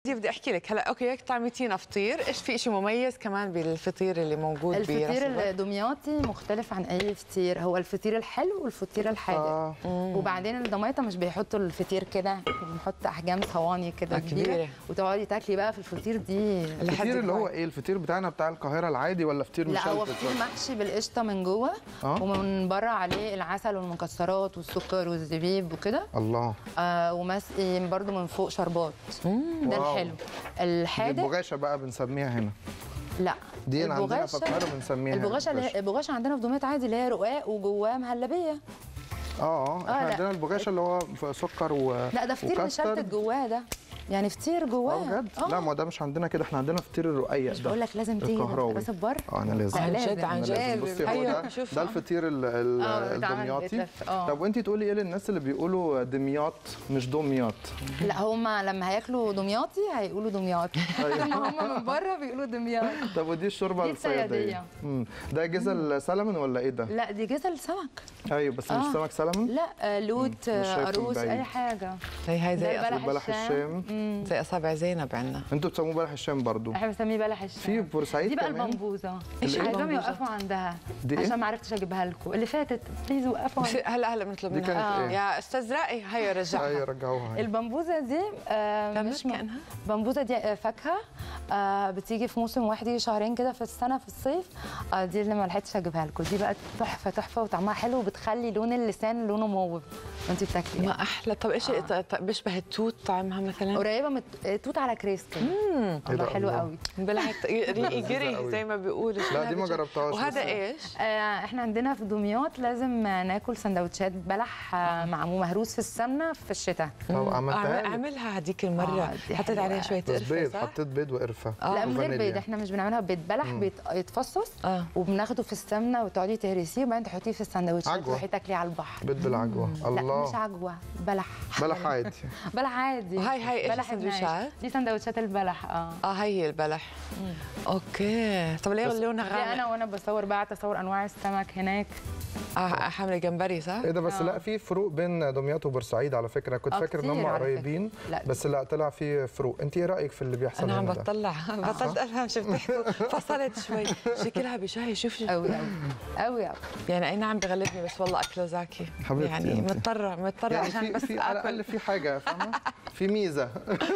بدي احكي لك هلا اوكي هيك طعمتينا فطير ايش في شيء مميز كمان بالفطير اللي موجود الفطير براس البر؟ الدمياطي مختلف عن اي فطير هو الفطير الحلو والفطير الحادق آه. وبعدين الدمياطه مش بيحطوا الفطير كده بنحط احجام صواني كده آه، كبيره, كبيرة. وتقعدي تاكلي بقى في الفطير دي الفطير اللي هو ايه الفطير بتاعنا بتاع القاهره العادي ولا فطير لا هو مشلتت فطير ولا؟ محشي بالقشطه من جوه آه. ومن بره عليه العسل والمكسرات والسكر والزبيب وكده الله آه ومسقي برده من فوق شربات ده واو. الحلو دي الحادق البغاشه بقى بنسميها هنا لا دي اللي عندنا في البغاشة- القاهره بنسميها البغاشه اللي البغاشة. هي- البغاشه عندنا في دمياط عادي اللي هي رقاق وجواه مهلبيه اه اه احنا لا. عندنا البغاشه اللي هو في سكر و لا ده فطير وكاسترد. مشلتت جواه ده يعني فطير اه جواه بجد لا ما هو ده مش عندنا كده احنا عندنا فطير الرقيق مش ده بقول لك لازم تيجي الكهراوي. راس البر اه انا لازم عن جد لازم. عن أنا جد لازم. بصي هو أيوة، ده شوف. ده الفطير ال- ال- آه، بيتعمل الدمياطي بيتلف، آه. طب وانت تقولي ايه للناس اللي بيقولوا دمياط مش دمياط لا هم لما هياكلوا دمياطي هيقولوا دمياط لما هم من بره بيقولوا دمياط طب ودي الشوربه دي الصياديه الصيادية. مم. ده جزل سلمون ولا ايه ده لا دي جزل سمك ايوه بس مش آه. سمك سلمون لا آه، لوت مش آه، شايفه عروس بعيد. اي حاجه هي هاي ده زي البلح بلح الشام مم. زي اصابع زينب عندنا انتوا بتسموه بلح الشام برضو احنا بنسميه بلح الشام في بورسعيد دي بقى كمان؟ البمبوزه إيش عايزاهم البمبوزة؟ يوقفوا عندها دي إيه؟ عشان ما عرفتش اجيبها لكم اللي فاتت بليز وقفوا بس عندها. هلا هلا بنطلب دي منها كانت آه. إيه؟ يا استاذ رائي هيا ايوه رجعها رجعوها هاي. البمبوزه دي آه كمل مش م... كأنها. بمبوزه دي آه، فاكهه آه بتيجي في موسم واحد يجي شهرين كده في السنه في الصيف آه دي اللي ما لحقتش اجيبها لكم دي بقى تحفه تحفه وطعمها حلو وبتخلي لون اللسان لونه موف وانت بتاكلي ما احلى طب ايش ط- ط- بيشبه التوت طعمها مثلا قريبه من توت على كريس كده إيه الله ده حلو الله. قوي بلعت ريقي جري قوي. زي ما بيقولوا لا دي ما جربتهاش وهذا لسه. ايش؟ آه، احنا عندنا في دمياط لازم آه، ناكل سندوتشات بلح آه، معمول مهروس في السمنه في الشتاء طب عملتها أعمل- لك. اعملها هذيك المره آه، دي حطيت حلوة. عليها شويه بس قرفه بيض صح؟ حطيت بيض وقرفه لا من غير وفانيليا. بيض احنا مش بنعملها بيض بلح بيت- يتفصص آه. وبناخده في السمنه وتقعدي تهرسيه وبعدين تحطيه في السندوتشات عجوة. وتروحي تاكلي على البحر بيض بالعجوه لا مش الله عجوه بلح بلح عادي بلح عادي وهاي- هاي إيش بلح الناعش. السندوتشات؟ دي سندوتشات البلح اه اه هي البلح اوكي طب ليه لونها دي غامق؟ انا وانا بصور بقى تصور انواع السمك هناك اه حامله جمبري صح؟ ايه ده بس لا في فروق بين دمياط وبورسعيد على فكره كنت آه، فاكر ان هم كتير على فكرة. قريبين لا. بس لا طلع في فروق انت ايه رايك في اللي بيحصل انا عم هنا ده بطلع بطلت افهم شو بتحكوا فصلت شوي شكلها بشهي شوف شوف قوي قوي قوي قوي يعني اي نعم بغلبني بس والله اكله زاكي حبيبتي يعني أنت. مضطره مضطره يعني عشان في بس في على اكل الاقل في حاجه فاهمه في ميزه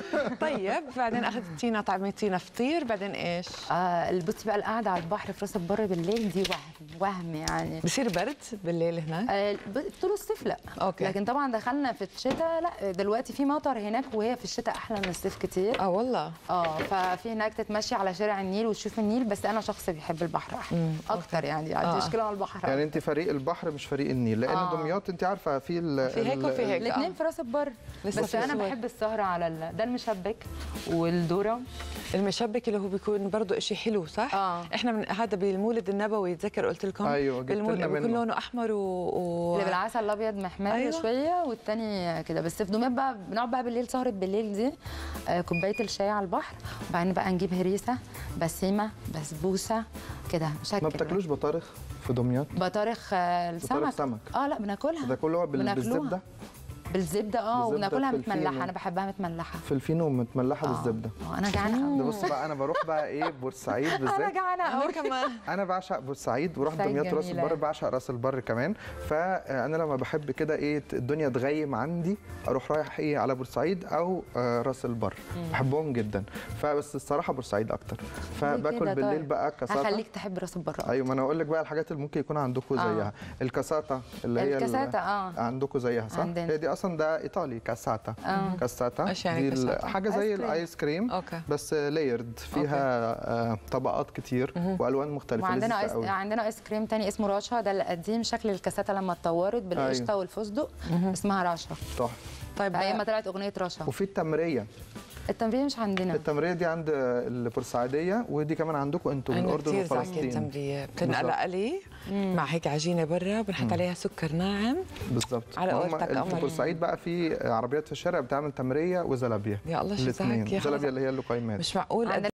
طيب بعدين اخذتينا طعمتينا فطير بعدين ايش؟ آه بصي بقى القعده على البحر في راس البر بالليل دي وهم وهم يعني بصير برد بالليل هناك؟ آه، ب- طول الصيف لا أوكي. لكن طبعا دخلنا في الشتاء لا دلوقتي في مطر هناك وهي في الشتاء احلى من الصيف كتير اه والله اه ففي هناك تتمشي على شارع النيل وتشوف النيل بس انا شخص بيحب البحر أحلى. اكتر يعني عندي آه. مشكله مع البحر يعني انت فريق البحر مش فريق النيل لان آه. دمياط انت عارفه في ال في هيك ال- وفي هيك. الاثنين آه. في راس البر لسه بس في انا صور. بحب السهره على ال... ده المشبك والذره المشبك اللي هو بيكون برضه شيء حلو صح؟ آه. احنا من هذا بالمولد النبوي تذكر قلت لكم أيوة، جبت بالمولد لنا بيكون منه. لونه احمر و, و... اللي بالعسل الابيض محمر أيوة. أيوة. شويه والتاني كده بس في دمياط بقى بنقعد بقى بالليل سهره بالليل دي آه كوبايه الشاي على البحر وبعدين بقى نجيب هريسه بسيمه بسبوسه كده مشكل ما بتاكلوش بطارخ في دمياط بطارخ آه، السمك بطارخ سمك. اه لا بناكلها ده كله بال- بناكلوها. بالزبده بالزبده اه بالزبدة وبناكلها في متملحه الفينو. انا بحبها متملحه في الفينو متملحه آه. بالزبده آه، انا جعانه ده قوي بص بقى انا بروح بقى ايه بورسعيد انا بالذات جعانه انا قوي كمان انا بعشق بورسعيد ورحت بورسعيد دمياط راس جميلة. البر بعشق راس البر كمان فانا لما بحب كده ايه الدنيا تغيم عندي اروح رايح ايه على بورسعيد او آه، راس البر بحبهم جدا فبس الصراحه بورسعيد اكتر فباكل كده بالليل طيب. بقى كاساتا هخليك تحب راس البر أكتر. ايوه ما انا اقول لك بقى الحاجات اللي ممكن يكون عندكم آه. زيها الكاساتا اللي هي ال- الكاساتا اه عندكم زيها صح؟ عندنا. هي دي اصلا ده ايطالي كاساتا آه. كاساتا إيش يعني دي ال- كاساتا؟ حاجه زي آيس كريم. الايس كريم أوكي. بس لايرد فيها آه طبقات كتير والوان مختلفه وعندنا لذيذة ايس قوي. عندنا ايس كريم تاني اسمه راشا ده القديم شكل الكاساتا لما اتطورت بالقشطه أيوة. والفستق اسمها راشا تحفه طيب ايام ما طلعت اغنيه راشا وفي التمريه التمرين مش عندنا التمريه دي عند البورسعيديه ودي كمان عندكم انتم من أنا الاردن كثير زاكية وفلسطين التمرية بتنقلق لي مع هيك عجينة برا وبنحط عليها سكر ناعم بالظبط على هم قولتك في قمر. بورسعيد بقى في عربيات في الشارع بتعمل تمريه وزلابيه يا الله شو الاثنين زاكية زلابيه اللي هي اللقيمات مش معقول عندنا